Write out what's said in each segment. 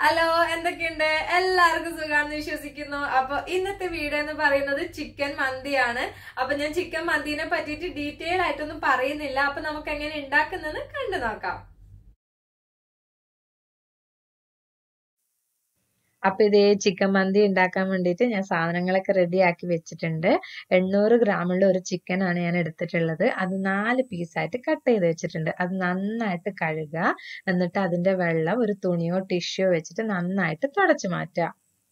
hello എന്തൊക്കെയുണ്ട് എല്ലാവർക്കും സുഖാണെന്ന് വിശ്വസിക്കുന്നു അപ്പൊ ഇന്നത്തെ വീഡിയോ എന്ന് പറയുന്നത് ചിക്കൻ മന്തിയാണ് അപ്പൊ ഞാൻ ചിക്കൻ മന്തിനെ പറ്റിയിട്ട് ഡീറ്റെയിൽ ആയിട്ടൊന്നും പറയുന്നില്ല അപ്പൊ നമുക്ക് എങ്ങനെ ഉണ്ടാക്കുന്നത് കണ്ടു നോക്കാം അപ്പൊ ഇതേ ചിക്കൻ മന്തി ഉണ്ടാക്കാൻ വേണ്ടിയിട്ട് ഞാൻ സാധനങ്ങളൊക്കെ റെഡി ആക്കി വെച്ചിട്ടുണ്ട് എണ്ണൂറ് ഗ്രാമുള്ള ഒരു ചിക്കൻ ആണ് ഞാൻ എടുത്തിട്ടുള്ളത് അത് നാല് പീസായിട്ട് കട്ട് ചെയ്ത് വെച്ചിട്ടുണ്ട് അത് നന്നായിട്ട് കഴുകുക എന്നിട്ട് അതിന്റെ വെള്ളം ഒരു തുണിയോ ടിഷ്യോ വെച്ചിട്ട് നന്നായിട്ട് തുടച്ചു മാറ്റുക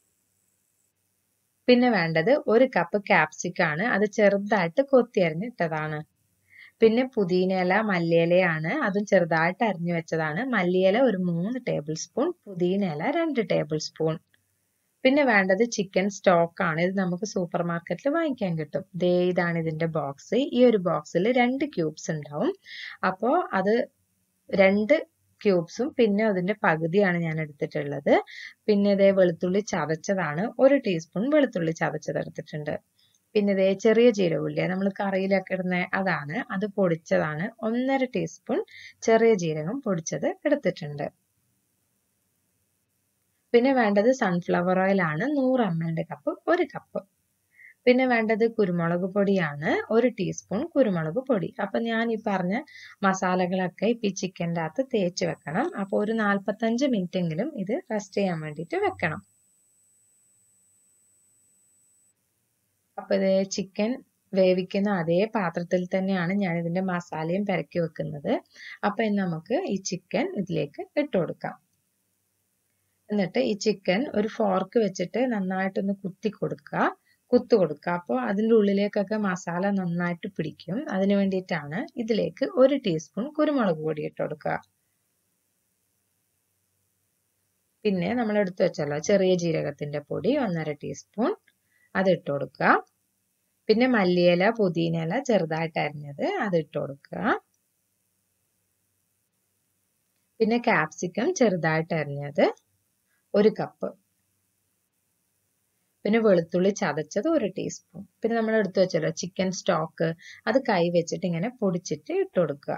പിന്നെ വേണ്ടത് ഒരു കപ്പ് ക്യാപ്സിക്കാണ് അത് ചെറുതായിട്ട് കൊത്തി അരിഞ്ഞിട്ടതാണ് പിന്നെ പുതിനയില മല്ലിയിലയാണ് അതും ചെറുതായിട്ട് അരിഞ്ഞു വെച്ചതാണ് മല്ലിയില ഒരു മൂന്ന് ടേബിൾ സ്പൂൺ പുതിനയില രണ്ട് ടേബിൾ സ്പൂൺ പിന്നെ വേണ്ടത് ചിക്കൻ സ്റ്റോക്ക് ആണ് ഇത് നമുക്ക് സൂപ്പർ മാർക്കറ്റിൽ വാങ്ങിക്കാൻ കിട്ടും ദേ ഇതാണ് ഇതിന്റെ ബോക്സ് ഈ ഒരു ബോക്സിൽ രണ്ട് ക്യൂബ്സ് ഉണ്ടാവും അപ്പോൾ അത് രണ്ട് ക്യൂബ്സും പിന്നെ അതിന്റെ പകുതിയാണ് ഞാൻ എടുത്തിട്ടുള്ളത് പിന്നെ ഇതേ വെളുത്തുള്ളി ചതച്ചതാണ് ഒരു ടീസ്പൂൺ വെളുത്തുള്ളി ചതച്ചത് എടുത്തിട്ടുണ്ട് പിന്നെ ഇതേ ചെറിയ ജീരകമില്ലേ നമ്മൾ കറിയിലൊക്കെ ഇടുന്ന അതാണ് അത് പൊടിച്ചതാണ് ഒന്നര ടീസ്പൂൺ ചെറിയ ജീരകം പൊടിച്ചത് എടുത്തിട്ടുണ്ട് പിന്നെ വേണ്ടത് സൺഫ്ലവർ ഓയിൽ ആണ് നൂറ് എം എല്ലിന്റെ കപ്പ് ഒരു കപ്പ് പിന്നെ വേണ്ടത് കുരുമുളക് പൊടിയാണ് ഒരു ടീസ്പൂൺ കുരുമുളക് പൊടി അപ്പൊ ഞാൻ ഈ പറഞ്ഞ മസാലകളൊക്കെ ഇപ്പൊ ഈ ചിക്കൻ്റെ അകത്ത് തേച്ച് വെക്കണം അപ്പൊ ഒരു നാൽപ്പത്തഞ്ച് മിനിറ്റ് എങ്കിലും ഇത് റെസ്റ്റ് ചെയ്യാൻ വേണ്ടിയിട്ട് വെക്കണം അപ്പൊ ഇത് ചിക്കൻ വേവിക്കുന്ന അതേ പാത്രത്തിൽ തന്നെയാണ് ഞാൻ ഇതിന്റെ മസാലയും പെരക്കി വെക്കുന്നത് അപ്പൊ ഇനി നമുക്ക് ഈ ചിക്കൻ ഇതിലേക്ക് ഇട്ട് കൊടുക്കാം എന്നിട്ട് ഈ ചിക്കൻ ഒരു ഫോർക്ക് വെച്ചിട്ട് നന്നായിട്ടൊന്ന് കുത്തി കൊടുക്കുക കുത്തു കൊടുക്കുക അപ്പോൾ അതിൻ്റെ ഉള്ളിലേക്കൊക്കെ മസാല നന്നായിട്ട് പിടിക്കും അതിന് വേണ്ടിയിട്ടാണ് ഇതിലേക്ക് ഒരു ടീസ്പൂൺ കുരുമുളക് പൊടി ഇട്ട് കൊടുക്കുക പിന്നെ നമ്മൾ എടുത്തു വെച്ചല്ലോ ചെറിയ ജീരകത്തിന്റെ പൊടി ഒന്നര ടീസ്പൂൺ അത് ഇട്ട് കൊടുക്കുക പിന്നെ മല്ലിയില പുതിനയില ചെറുതായിട്ട് അരിഞ്ഞത് അത് ഇട്ട് കൊടുക്കുക പിന്നെ കാപ്സിക്കം ചെറുതായിട്ട് അരിഞ്ഞത് ഒരു കപ്പ് പിന്നെ വെളുത്തുള്ളി ചതച്ചത് ഒരു ടീസ്പൂൺ പിന്നെ നമ്മൾ എടുത്തു വെച്ചല്ലോ ചിക്കൻ സ്റ്റോക്ക് അത് കൈ വെച്ചിട്ട് ഇങ്ങനെ പൊടിച്ചിട്ട് ഇട്ട് കൊടുക്കുക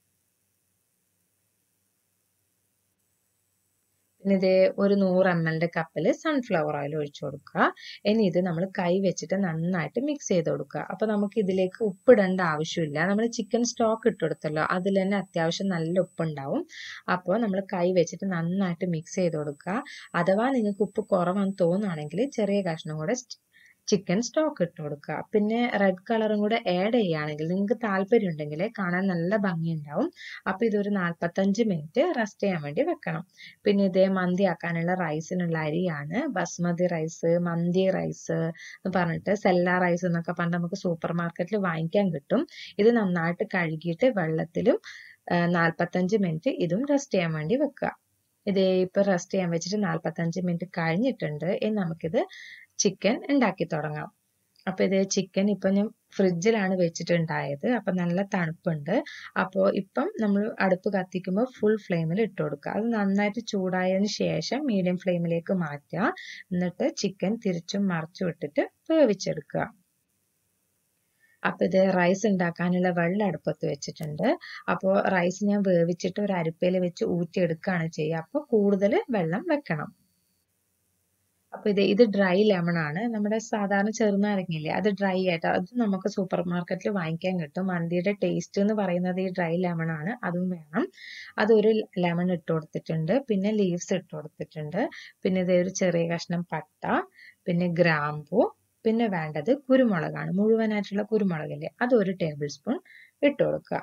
പിന്നെ ഇതേ ഒരു നൂറ് എം എല്ലിന്റെ കപ്പിൽ സൺഫ്ലവർ ഓയിൽ ഒഴിച്ചു കൊടുക്കുക ഇനി ഇത് നമ്മൾ കൈ വെച്ചിട്ട് നന്നായിട്ട് മിക്സ് ചെയ്ത് കൊടുക്കുക അപ്പൊ നമുക്ക് ഇതിലേക്ക് ഉപ്പിടേണ്ട ആവശ്യമില്ല നമ്മൾ ചിക്കൻ സ്റ്റോക്ക് ഇട്ട് കൊടുത്തല്ലോ അതിൽ തന്നെ അത്യാവശ്യം നല്ല ഉപ്പുണ്ടാവും അപ്പോൾ നമ്മൾ കൈ വെച്ചിട്ട് നന്നായിട്ട് മിക്സ് ചെയ്ത് കൊടുക്കുക അഥവാ നിങ്ങൾക്ക് ഉപ്പ് കുറവാന്ന് തോന്നുകയാണെങ്കിൽ ചെറിയ കഷ്ണം കൂടെ ചിക്കൻ സ്റ്റോക്ക് ഇട്ട് കൊടുക്കുക പിന്നെ റെഡ് കളറും കൂടെ ആഡ് ചെയ്യുകയാണെങ്കിൽ നിങ്ങൾക്ക് താല്പര്യം ഉണ്ടെങ്കിൽ കാണാൻ നല്ല ഭംഗിയുണ്ടാവും അപ്പൊ ഇതൊരു നാൽപ്പത്തഞ്ച് മിനിറ്റ് റെസ്റ്റ് ചെയ്യാൻ വേണ്ടി വെക്കണം പിന്നെ ഇതേ മന്തി ആക്കാനുള്ള റൈസിനുള്ള അരിയാണ് ബസ്മതി റൈസ് മന്തി റൈസ് എന്ന് പറഞ്ഞിട്ട് സെല്ല റൈസ് എന്നൊക്കെ പറഞ്ഞിട്ട് നമുക്ക് സൂപ്പർ മാർക്കറ്റിൽ വാങ്ങിക്കാൻ കിട്ടും ഇത് നന്നായിട്ട് കഴുകിയിട്ട് വെള്ളത്തിലും നാൽപ്പത്തഞ്ച് മിനിറ്റ് ഇതും റെസ്റ്റ് ചെയ്യാൻ വേണ്ടി വെക്കുക ഇതേ ഇപ്പൊ റെസ്റ്റ് ചെയ്യാൻ വെച്ചിട്ട് നാൽപ്പത്തഞ്ച് മിനിറ്റ് കഴിഞ്ഞിട്ടുണ്ട് ഇനി നമുക്കിത് ചിക്കൻ ഉണ്ടാക്കി തുടങ്ങാം അപ്പൊ ഇത് ചിക്കൻ ഇപ്പൊ ഞാൻ ഫ്രിഡ്ജിലാണ് വെച്ചിട്ടുണ്ടായത് അപ്പൊ നല്ല തണുപ്പുണ്ട് അപ്പോൾ ഇപ്പം നമ്മൾ അടുപ്പ് കത്തിക്കുമ്പോൾ ഫുൾ ഫ്ലെയിമിൽ ഇട്ട് കൊടുക്കുക അത് നന്നായിട്ട് ചൂടായതിന് ശേഷം മീഡിയം ഫ്ലെയിമിലേക്ക് മാറ്റുക എന്നിട്ട് ചിക്കൻ തിരിച്ചും മറിച്ചും ഇട്ടിട്ട് വേവിച്ചെടുക്കുക അപ്പൊ ഇത് റൈസ് ഉണ്ടാക്കാനുള്ള വെള്ളം അടുപ്പത്ത് വെച്ചിട്ടുണ്ട് അപ്പോൾ റൈസ് ഞാൻ വേവിച്ചിട്ട് ഒരു അരിപ്പയിൽ വെച്ച് ഊറ്റിയെടുക്കുകയാണ് ചെയ്യുക അപ്പോൾ കൂടുതൽ വെള്ളം വെക്കണം അപ്പൊ ഇത് ഇത് ഡ്രൈ ലെമൺ ആണ് നമ്മുടെ സാധാരണ ചെറുനാരങ്ങയില്ലേ അത് ഡ്രൈ ആയിട്ട് അത് നമുക്ക് സൂപ്പർ മാർക്കറ്റിൽ വാങ്ങിക്കാൻ കിട്ടും മന്തിയുടെ ടേസ്റ്റ് എന്ന് പറയുന്നത് ഈ ഡ്രൈ ലെമൺ ആണ് അതും വേണം അതൊരു ലെമൺ ഇട്ട് കൊടുത്തിട്ടുണ്ട് പിന്നെ ലീവ്സ് ഇട്ട് കൊടുത്തിട്ടുണ്ട് പിന്നെ ഇത് ഒരു ചെറിയ കഷ്ണം പട്ട പിന്നെ ഗ്രാമ്പു പിന്നെ വേണ്ടത് കുരുമുളകാണ് മുഴുവനായിട്ടുള്ള കുരുമുളകില്ലേ അത് ഒരു ടേബിൾ സ്പൂൺ ഇട്ട് കൊടുക്കുക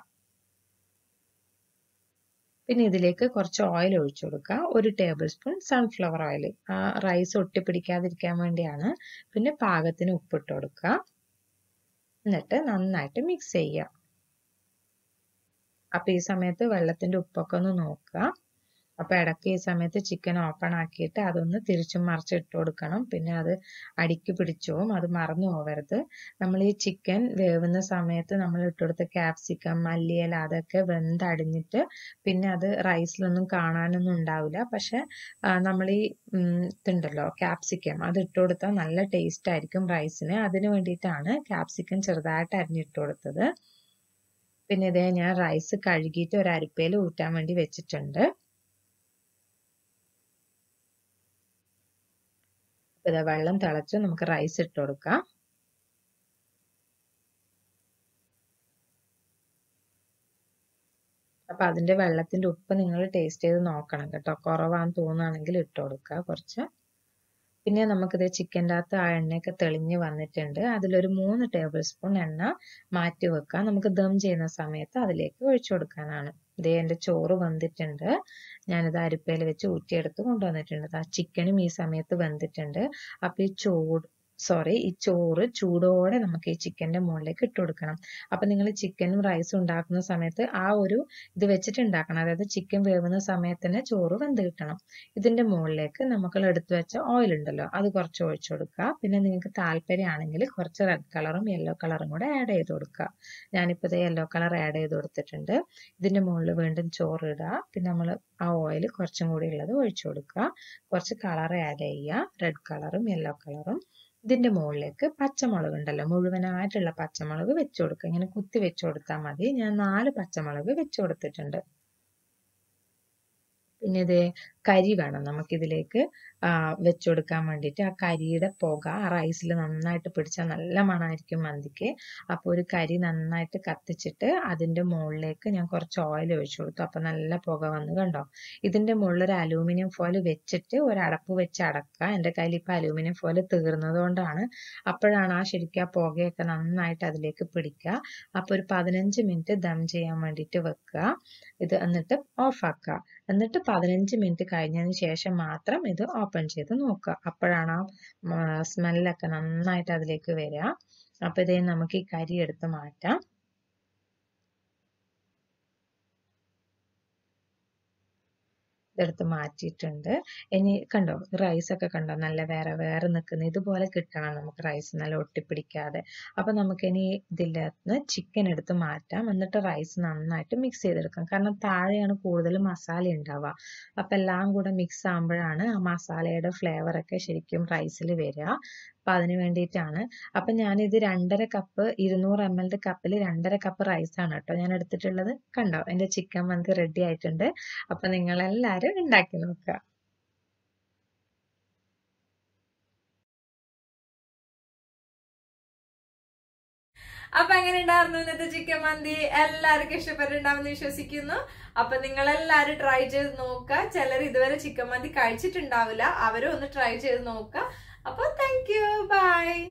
പിന്നെ ഇതിലേക്ക് കുറച്ച് ഓയിൽ ഒഴിച്ചു കൊടുക്കുക ഒരു ടേബിൾ സ്പൂൺ സൺഫ്ലവർ ഓയിൽ ആ റൈസ് ഒട്ടിപ്പിടിക്കാതിരിക്കാൻ വേണ്ടിയാണ് പിന്നെ പാകത്തിന് ഉപ്പിട്ട് കൊടുക്കുക എന്നിട്ട് നന്നായിട്ട് മിക്സ് ചെയ്യുക അപ്പൊ ഈ സമയത്ത് വെള്ളത്തിന്റെ ഉപ്പൊക്കെ ഒന്ന് നോക്കുക അപ്പൊ ഇടയ്ക്ക് ഈ സമയത്ത് ചിക്കൻ ഓപ്പൺ ആക്കിയിട്ട് അതൊന്ന് തിരിച്ചും മറിച്ചിട്ട് കൊടുക്കണം പിന്നെ അത് അടിക്ക് പിടിച്ചോവും അത് മറന്നു പോകരുത് നമ്മൾ ഈ ചിക്കൻ വേവുന്ന സമയത്ത് നമ്മൾ ഇട്ടുകൊടുത്ത ക്യാപ്സിക്കം മല്ലിയില അതൊക്കെ വെന്തടിഞ്ഞിട്ട് പിന്നെ അത് റൈസിലൊന്നും കാണാനൊന്നും ഉണ്ടാവില്ല പക്ഷെ നമ്മൾ ഈ ഇതുണ്ടല്ലോ ക്യാപ്സിക്കം അത് ഇട്ട് കൊടുത്താൽ നല്ല ടേസ്റ്റ് ആയിരിക്കും റൈസിന് അതിന് വേണ്ടിയിട്ടാണ് ക്യാപ്സിക്കം ചെറുതായിട്ട് അരിഞ്ഞിട്ട് കൊടുത്തത് പിന്നെ ഇതേ ഞാൻ റൈസ് കഴുകിയിട്ട് ഒരു അരിപ്പയിൽ ഊറ്റാൻ വേണ്ടി വെച്ചിട്ടുണ്ട് ഇത് വെള്ളം തിളച്ചു നമുക്ക് റൈസ് ഇട്ട് കൊടുക്കാം അപ്പൊ അതിന്റെ വെള്ളത്തിന്റെ ഉപ്പ് നിങ്ങൾ ടേസ്റ്റ് ചെയ്ത് നോക്കണം കേട്ടോ കുറവാന്ന് തോന്നുകയാണെങ്കിൽ ഇട്ട് കൊടുക്കുക കുറച്ച് പിന്നെ നമുക്കിത് ചിക്കൻ്റെ അകത്ത് ആ എണ്ണയൊക്കെ തെളിഞ്ഞ് വന്നിട്ടുണ്ട് അതിലൊരു മൂന്ന് ടേബിൾ സ്പൂൺ എണ്ണ മാറ്റി വെക്കാം നമുക്ക് ദം ചെയ്യുന്ന സമയത്ത് അതിലേക്ക് ഒഴിച്ചു കൊടുക്കാനാണ് ഇതേ എൻ്റെ ചോറ് വെന്തിട്ടുണ്ട് ഞാനിത് അരിപ്പയിൽ വെച്ച് ഊറ്റിയെടുത്ത് കൊണ്ടുവന്നിട്ടുണ്ട് ആ ചിക്കനും ഈ സമയത്ത് വെന്തിട്ടുണ്ട് അപ്പൊ ഈ ചൂട് സോറി ഈ ചോറ് ചൂടോടെ നമുക്ക് ഈ ചിക്കന്റെ മുകളിലേക്ക് ഇട്ട് കൊടുക്കണം അപ്പൊ നിങ്ങൾ ചിക്കനും റൈസും ഉണ്ടാക്കുന്ന സമയത്ത് ആ ഒരു ഇത് വെച്ചിട്ട് ഉണ്ടാക്കണം അതായത് ചിക്കൻ വേവുന്ന സമയത്ത് തന്നെ ചോറ് വെന്ത് കിട്ടണം ഇതിന്റെ മുകളിലേക്ക് നമുക്ക് എടുത്തു വെച്ച ഓയിൽ ഉണ്ടല്ലോ അത് കുറച്ച് ഒഴിച്ചു കൊടുക്കുക പിന്നെ നിങ്ങൾക്ക് താല്പര്യമാണെങ്കിൽ കുറച്ച് റെഡ് കളറും യെല്ലോ കളറും കൂടെ ആഡ് ചെയ്ത് കൊടുക്കുക ഞാനിപ്പോൾ ഇത് യെല്ലോ കളർ ആഡ് ചെയ്ത് കൊടുത്തിട്ടുണ്ട് ഇതിന്റെ മുകളിൽ വീണ്ടും ചോറ് ഇടുക പിന്നെ നമ്മൾ ആ ഓയിൽ കുറച്ചും കൂടി ഉള്ളത് ഒഴിച്ചു കൊടുക്കുക കുറച്ച് കളർ ആഡ് ചെയ്യുക റെഡ് കളറും യെല്ലോ കളറും ഇതിന്റെ മുകളിലേക്ക് പച്ചമുളക് ഉണ്ടല്ലോ മുഴുവനായിട്ടുള്ള പച്ചമുളക് വെച്ചു കൊടുക്കുക ഇങ്ങനെ കുത്തി വെച്ചു കൊടുത്താൽ മതി ഞാൻ നാല് പച്ചമുളക് വെച്ചു കൊടുത്തിട്ടുണ്ട് പിന്നെ ഇത് കരി വേണം നമുക്കിതിലേക്ക് വെച്ചു കൊടുക്കാൻ വേണ്ടിയിട്ട് ആ കരിയുടെ പുക ആ റൈസിൽ നന്നായിട്ട് പിടിച്ചാൽ നല്ല മണമായിരിക്കും മന്തിക്ക് അപ്പോൾ ഒരു കരി നന്നായിട്ട് കത്തിച്ചിട്ട് അതിൻ്റെ മുകളിലേക്ക് ഞാൻ കുറച്ച് ഓയിൽ ഒഴിച്ചു കൊടുത്തു അപ്പോൾ നല്ല പുക വന്ന് കണ്ടോ ഇതിൻ്റെ മുകളിൽ ഒരു അലൂമിനിയം ഫോയിൽ വെച്ചിട്ട് ഒരു അടപ്പ് വെച്ച് അടക്കുക എൻ്റെ കയ്യിൽ ഇപ്പോൾ അലൂമിനിയം ഫോയിൽ തീർന്നത് കൊണ്ടാണ് അപ്പോഴാണ് ആ ശരിക്കും ആ പുകയൊക്കെ നന്നായിട്ട് അതിലേക്ക് പിടിക്കുക അപ്പോൾ ഒരു പതിനഞ്ച് മിനിറ്റ് ദം ചെയ്യാൻ വേണ്ടിയിട്ട് വെക്കുക ഇത് എന്നിട്ട് ഓഫ് ആക്കുക എന്നിട്ട് പതിനഞ്ച് മിനിറ്റ് കഴിഞ്ഞതിന് ശേഷം മാത്രം ഇത് ഓപ്പൺ ചെയ്ത് നോക്കുക അപ്പോഴാണ് ആ സ്മെല്ലൊക്കെ നന്നായിട്ട് അതിലേക്ക് വരിക അപ്പൊ ഇതേ നമുക്ക് ഈ കരി എടുത്ത് മാറ്റാം ഇതെടുത്ത് മാറ്റിയിട്ടുണ്ട് ഇനി കണ്ടോ റൈസ് ഒക്കെ കണ്ടോ നല്ല വേറെ വേറെ നിൽക്കുന്ന ഇതുപോലെ കിട്ടണം നമുക്ക് റൈസ് നല്ല ഒട്ടിപ്പിടിക്കാതെ അപ്പൊ നമുക്ക് ഇനി ഇതിൻ്റെ നിന്ന് ചിക്കൻ എടുത്ത് മാറ്റാം എന്നിട്ട് റൈസ് നന്നായിട്ട് മിക്സ് ചെയ്തെടുക്കാം കാരണം താഴെയാണ് കൂടുതൽ മസാല ഉണ്ടാവുക അപ്പൊ എല്ലാം കൂടെ മിക്സ് ആകുമ്പോഴാണ് ആ മസാലയുടെ ഫ്ലേവർ ഒക്കെ ശരിക്കും റൈസിൽ വരിക അപ്പൊ അതിന് വേണ്ടിയിട്ടാണ് അപ്പൊ ഞാനിത് രണ്ടര കപ്പ് ഇരുന്നൂറ് എം എല്ലിന്റെ കപ്പിൽ രണ്ടര കപ്പ് റൈസ് ആണ് കേട്ടോ ഞാൻ എടുത്തിട്ടുള്ളത് കണ്ടോ എന്റെ ചിക്കൻ മന്തി റെഡി ആയിട്ടുണ്ട് അപ്പൊ നിങ്ങൾ എല്ലാവരും ഉണ്ടാക്കി നോക്കുക അപ്പൊ എങ്ങനെ ഉണ്ടായിരുന്നു ഇന്നത്തെ ചിക്കൻ മന്തി എല്ലാവർക്കും ഇഷ്ടപ്പെട്ടിട്ടുണ്ടാവുമെന്ന് വിശ്വസിക്കുന്നു അപ്പൊ നിങ്ങൾ എല്ലാവരും ട്രൈ ചെയ്ത് നോക്കുക ചിലർ ഇതുവരെ ചിക്കൻ മന്തി കഴിച്ചിട്ടുണ്ടാവില്ല അവരും ഒന്ന് ട്രൈ ചെയ്ത് നോക്കുക അപ്പൊ താങ്ക് യു ബൈ